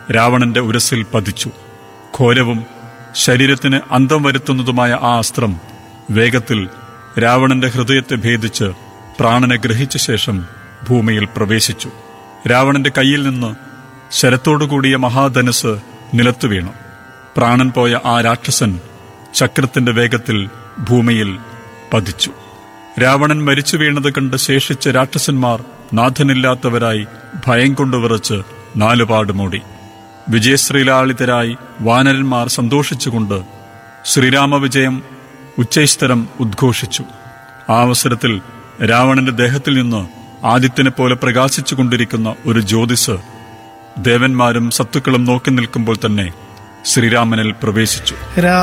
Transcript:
രാവണന്റെ ഉരസിൽ പതിച്ചു ഘോരവും ശരീരത്തിന് അന്തം വരുത്തുന്നതുമായ ആ അസ്ത്രം വേഗത്തിൽ രാവണന്റെ ഹൃദയത്തെ ഭേദിച്ച് പ്രാണനെ ഗ്രഹിച്ച ശേഷം ഭൂമിയിൽ പ്രവേശിച്ചു രാവണന്റെ കയ്യിൽ നിന്ന് ശരത്തോടുകൂടിയ മഹാധനുസ് നിലത്തു വീണു പ്രാണൻ പോയ ആ രാക്ഷസൻ ചക്രത്തിന്റെ വേഗത്തിൽ ഭൂമിയിൽ പതിച്ചു രാവണൻ മരിച്ചു വീണത് കണ്ട് ശേഷിച്ച രാക്ഷസന്മാർ നാഥനില്ലാത്തവരായി ഭയം കൊണ്ട് വിറച്ച് നാലുപാട് മൂടി വിജയശ്രീലാളിതരായി വാനരന്മാർ സന്തോഷിച്ചുകൊണ്ട് ശ്രീരാമവിജയം ഉച്ചൈസ്തരം ഉദ്ഘോഷിച്ചു ആ അവസരത്തിൽ രാവണന്റെ ദേഹത്തിൽ നിന്ന് ആദിത്യനെ പോലെ പ്രകാശിച്ചുകൊണ്ടിരിക്കുന്ന ഒരു ജ്യോതിസ് ദേവന്മാരും സത്തുക്കളും നോക്കി നിൽക്കുമ്പോൾ തന്നെ ശ്രീരാമനിൽ പ്രവേശിച്ചു രാ